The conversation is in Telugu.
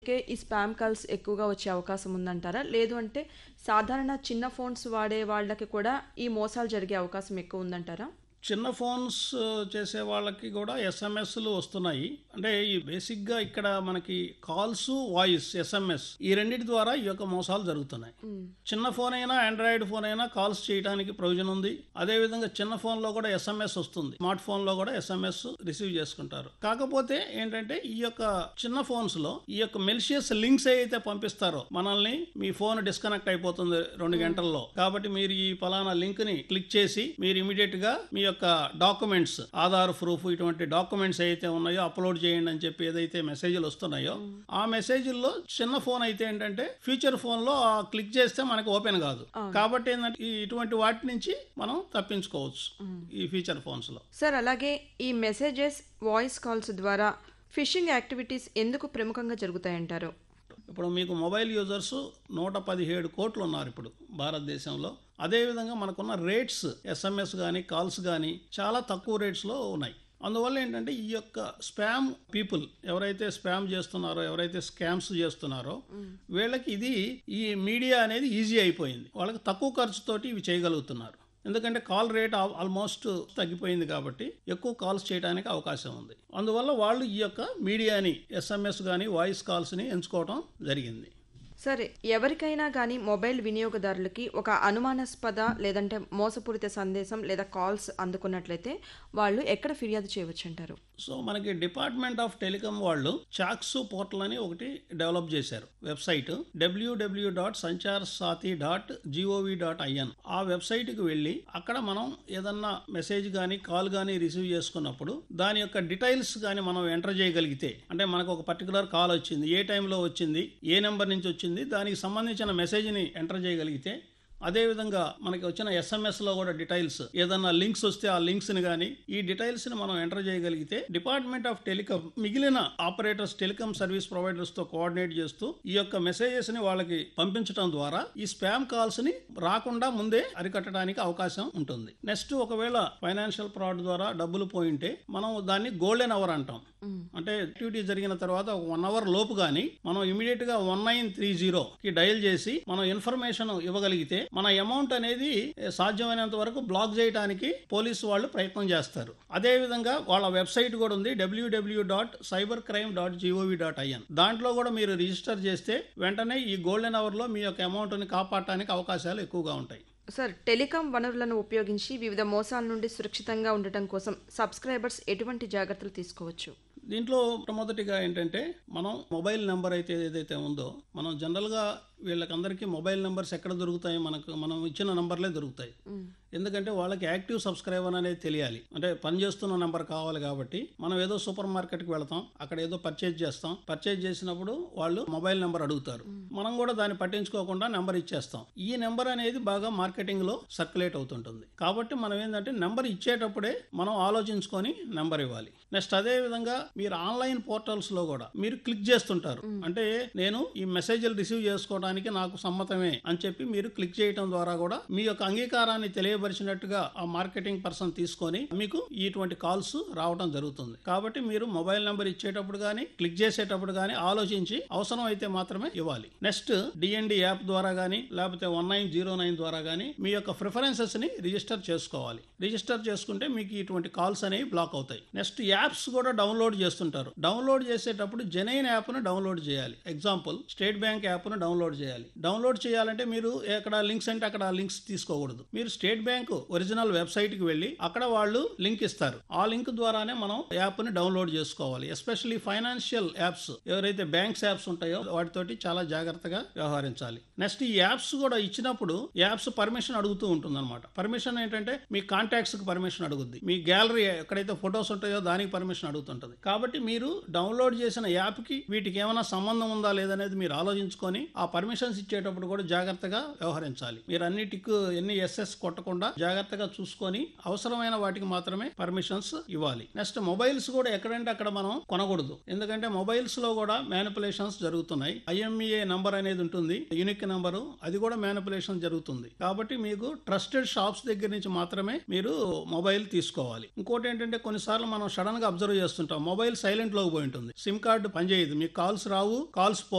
కే ఈ స్పామ్ కాల్స్ ఎక్కువగా వచ్చే అవకాశం ఉందంటారా లేదు అంటే సాధారణ చిన్న ఫోన్స్ వాడే వాళ్ళకి కూడా ఈ మోసాలు జరిగే అవకాశం ఎక్కువ ఉందంటారా చిన్న ఫోన్స్ చేసే వాళ్ళకి కూడా ఎస్ఎంఎస్లు వస్తున్నాయి అంటే ఈ బేసిక్గా ఇక్కడ మనకి కాల్స్ వాయిస్ ఎస్ఎంఎస్ ఈ రెండింటి ద్వారా ఈ యొక్క మోసాలు జరుగుతున్నాయి చిన్న ఫోన్ అయినా ఆండ్రాయిడ్ ఫోన్ అయినా కాల్స్ చేయడానికి ప్రయోజనం ఉంది అదేవిధంగా చిన్న ఫోన్లో కూడా ఎస్ఎంఎస్ వస్తుంది స్మార్ట్ ఫోన్లో కూడా ఎస్ఎంఎస్ రిసీవ్ చేసుకుంటారు కాకపోతే ఏంటంటే ఈ యొక్క చిన్న ఫోన్స్లో ఈ యొక్క మెలిషియస్ లింక్స్ ఏవైతే పంపిస్తారో మనల్ని మీ ఫోన్ డిస్కనెక్ట్ అయిపోతుంది రెండు గంటల్లో కాబట్టి మీరు ఈ పలానా లింక్ ని క్లిక్ చేసి మీరు ఇమీడియట్ గా మీ యొక్క డాక్యుమెంట్స్ ఆధార్ ప్రూఫ్ ఇటువంటి డాక్యుమెంట్స్ ఏవైతే ఉన్నాయో అప్లోడ్ చేయండి అని చెప్పి ఏదైతే మెసేజ్లు వస్తున్నాయో ఆ మెసేజ్ల్లో చిన్న ఫోన్ అయితే ఏంటంటే ఫ్యూచర్ ఫోన్ లో ఆ క్లిక్ చేస్తే మనకు ఓపెన్ కాదు కాబట్టి ఏంటంటే ఈ ఇటువంటి వాటి నుంచి మనం తప్పించుకోవచ్చు ఈ ఫీచర్ ఫోన్స్ లో సార్ అలాగే ఈ మెసేజెస్ వాయిస్ కాల్స్ ద్వారా ఫిషింగ్ యాక్టివిటీస్ ఎందుకు ప్రముఖంగా జరుగుతాయంటారు ఇప్పుడు మీకు మొబైల్ యూజర్స్ నూట పదిహేడు కోట్లు ఉన్నారు ఇప్పుడు భారతదేశంలో అదేవిధంగా మనకున్న రేట్స్ ఎస్ఎంఎస్ కానీ కాల్స్ కానీ చాలా తక్కువ రేట్స్లో ఉన్నాయి అందువల్ల ఏంటంటే ఈ యొక్క స్పామ్ పీపుల్ ఎవరైతే స్పామ్ చేస్తున్నారో ఎవరైతే స్కామ్స్ చేస్తున్నారో వీళ్ళకి ఇది ఈ మీడియా అనేది ఈజీ అయిపోయింది వాళ్ళకి తక్కువ ఖర్చుతోటి ఇవి చేయగలుగుతున్నారు ఎందుకంటే కాల్ రేట్ ఆల్మోస్ట్ తగ్గిపోయింది కాబట్టి ఎక్కువ కాల్స్ చేయడానికి అవకాశం ఉంది అందువల్ల వాళ్ళు ఈ యొక్క మీడియాని ఎస్ఎంఎస్ కానీ వాయిస్ కాల్స్ని ఎంచుకోవడం జరిగింది సరే ఎవరికైనా కానీ మొబైల్ వినియోగదారులకి ఒక అనుమానాస్పద లేదంటే మోసపూరిత సందేశం లేదా కాల్స్ అందుకున్నట్లయితే వాళ్ళు ఎక్కడ ఫిర్యాదు చేయవచ్చు అంటారు సో మనకి డిపార్ట్మెంట్ ఆఫ్ టెలికాం వాళ్ళు చాక్సు పోర్టల్ అని ఒకటి డెవలప్ చేశారు website WWW dot Sanchar Saathi dot GOV dot IN ఆ వెబ్సైట్కి వెళ్ళి అక్కడ మనం ఏదన్నా మెసేజ్ కానీ కాల్ కానీ రిసీవ్ చేసుకున్నప్పుడు దాని యొక్క డీటెయిల్స్ కానీ మనం ఎంటర్ చేయగలిగితే అంటే మనకు ఒక పర్టికులర్ కాల్ వచ్చింది ఏ టైంలో వచ్చింది ఏ నెంబర్ నుంచి వచ్చింది దానికి సంబంధించిన మెసేజ్ని ఎంటర్ చేయగలిగితే అదేవిధంగా మనకి వచ్చిన ఎస్ఎంఎస్లో కూడా డీటెయిల్స్ ఏదన్నా లింక్స్ వస్తే ఆ లింక్స్ని కానీ ఈ డీటెయిల్స్ని మనం ఎంటర్ చేయగలిగితే డిపార్ట్మెంట్ ఆఫ్ టెలికాం మిగిలిన ఆపరేటర్స్ టెలికాం సర్వీస్ ప్రొవైడర్స్తో కోఆర్డినేట్ చేస్తూ ఈ యొక్క మెసేజెస్ని వాళ్ళకి పంపించడం ద్వారా ఈ స్పామ్ కాల్స్ని రాకుండా ముందే అరికట్టడానికి అవకాశం ఉంటుంది నెక్స్ట్ ఒకవేళ ఫైనాన్షియల్ ఫ్రాడ్ ద్వారా డబ్బులు పోయింటే మనం దాన్ని గోల్డెన్ అవర్ అంటాం అంటే యాక్టివిటీ జరిగిన తర్వాత ఒక వన్ అవర్ లోపు కానీ మనం ఇమీడియట్ గా వన్ నైన్ త్రీ జీరో కి డయల్ చేసి మనం ఇన్ఫర్మేషన్ ఇవ్వగలిగితే మన అమౌంట్ అనేది సాధ్యమైనంత వరకు బ్లాక్ చేయడానికి పోలీసు వాళ్ళు ప్రయత్నం చేస్తారు అదే విధంగా వాళ్ళ వెబ్సైట్ కూడా ఉంది WWW dot cyber crime dot GOV dot IN దాంట్లో కూడా మీరు రిజిస్టర్ చేస్తే వెంటనే ఈ గోల్డెన్ అవర్ లో మీ యొక్క అమౌంట్ ని కాపాడటానికి అవకాశాలు ఎక్కువగా ఉంటాయి సార్ టెలికాం వనరులను ఉపయోగించి వివిధ మోసాల నుండి సురక్షితంగా ఉండటం కోసం సబ్స్క్రైబర్స్ ఎటువంటి జాగ్రత్తలు తీసుకోవచ్చు దీంట్లో మొట్టమొదటిగా ఏంటంటే మనం మొబైల్ నెంబర్ అయితే ఏదైతే ఉందో మనం జనరల్గా వీళ్ళకందరికీ మొబైల్ నెంబర్స్ ఎక్కడ దొరుకుతాయి మనకు మనం ఇచ్చిన నంబర్లే దొరుకుతాయి ఎందుకంటే వాళ్ళకి యాక్టివ్ సబ్స్క్రైబర్ అనేది తెలియాలి అంటే పనిచేస్తున్న నెంబర్ కావాలి కాబట్టి మనం ఏదో సూపర్ మార్కెట్కి వెళతాం అక్కడ ఏదో పర్చేజ్ చేస్తాం పర్చేజ్ చేసినప్పుడు వాళ్ళు మొబైల్ నెంబర్ అడుగుతారు మనం కూడా దాన్ని పట్టించుకోకుండా నెంబర్ ఇచ్చేస్తాం ఈ నెంబర్ అనేది బాగా మార్కెటింగ్ లో సర్క్యులేట్ అవుతుంటుంది కాబట్టి మనం ఏంటంటే నెంబర్ ఇచ్చేటప్పుడే మనం ఆలోచించుకొని నెంబర్ ఇవ్వాలి నెక్స్ట్ అదే విధంగా మీరు ఆన్లైన్ పోర్టల్స్ లో కూడా మీరు క్లిక్ చేస్తుంటారు అంటే నేను ఈ మెసేజ్లు రిసీవ్ చేసుకోవడానికి నాకు సమ్మతమే అని చెప్పి మీరు క్లిక్ చేయడం ద్వారా కూడా మీ యొక్క అంగీకారాన్ని తెలియపరిచినట్టుగా ఆ మార్కెటింగ్ పర్సన్ తీసుకొని మీకు ఇటువంటి కాల్స్ రావడం జరుగుతుంది కాబట్టి మీరు మొబైల్ నెంబర్ ఇచ్చేటప్పుడు కానీ క్లిక్ చేసేటప్పుడు కానీ ఆలోచించి అవసరం అయితే మాత్రమే ఇవ్వాలి నెక్స్ట్ డిఎన్డి యాప్ ద్వారా కానీ లేకపోతే వన్ నైన్ జీరో నైన్ ద్వారా కానీ మీ యొక్క ప్రిఫరెన్సెస్ ని రిజిస్టర్ చేసుకోవాలి రిజిస్టర్ చేసుకుంటే మీకు ఇటువంటి కాల్స్ అనేవి బ్లాక్ అవుతాయి నెక్స్ట్ యాప్స్ కూడా డౌన్లోడ్ చేస్తుంటారు డౌన్లోడ్ చేసేటప్పుడు జెనైన్ యాప్ ను డౌన్లోడ్ చేయాలి ఎగ్జాంపుల్ స్టేట్ బ్యాంక్ యాప్ ను డౌన్లోడ్ చేయాలి డౌన్లోడ్ చేయాలంటే మీరు ఎక్కడ లింక్స్ అంటే అక్కడ లింక్స్ తీసుకోకూడదు మీరు స్టేట్ బ్యాంక్ ఒరిజినల్ వెబ్సైట్ కి వెళ్ళి అక్కడ వాళ్ళు లింక్ ఇస్తారు ఆ లింక్ ద్వారానే మనం యాప్ ని డౌన్లోడ్ చేసుకోవాలి ఎస్పెషల్లీ ఫైనాన్షియల్ యాప్స్ ఎవరైతే బ్యాంక్స్ యాప్స్ ఉంటాయో వాటితోటి చాలా జాగ్రత్తగా వ్యవహరించాలి నెక్స్ట్ ఈ యాప్స్ కూడా ఇచ్చినప్పుడు యాప్స్ పర్మిషన్ అడుగుతూ ఉంటుంది అనమాట పర్మిషన్ ఏంటంటే మీ కాంటాక్ట్స్ కి పర్మిషన్ అడుగుద్ది మీ గ్యాలరీ ఎక్కడైతే ఫొటోస్ ఉంటాయో దానికి పర్మిషన్ అడుగుతుంటది కాబట్టి మీరు డౌన్లోడ్ చేసిన యాప్ కి వీటికి ఏమైనా సంబంధం ఉందా లేదనేది మీరు ఆలోచించుకొని ఆ పర్మిషన్స్ ఇచ్చేటప్పుడు కూడా జాగ్రత్తగా వ్యవహరించాలి మీరు అన్ని టిక్ ఎన్ని ఎస్ఎస్ కొట్టకుండా జాగ్రత్తగా చూసుకొని అవసరమైన వాటికి మాత్రమే పర్మిషన్స్ ఇవ్వాలి నెక్స్ట్ మొబైల్స్ కూడా ఎక్కడంటే అక్కడ మనం కొనకూడదు ఎందుకంటే మొబైల్స్ లో కూడా మ్యానిపులేషన్స్ జరుగుతున్నాయి ఐఎంఈఏ నంబర్ అనేది ఉంటుంది యూనిక్ నంబరు అది కూడా మ్యానిపులేషన్ జరుగుతుంది కాబట్టి మీకు ట్రస్టెడ్ షాప్స్ దగ్గర నుంచి మాత్రమే మీరు మొబైల్ తీసుకోవాలి ఇంకోటి ఏంటంటే కొన్నిసార్లు మనం సడన్ గా అబ్జర్వ్ చేస్తుంటాం మొబైల్ సైలెంట్ లోకి పోయి ఉంటుంది సిమ్ కార్డు పనిచేయదు మీకు కాల్స్ రావు కాల్స్ పో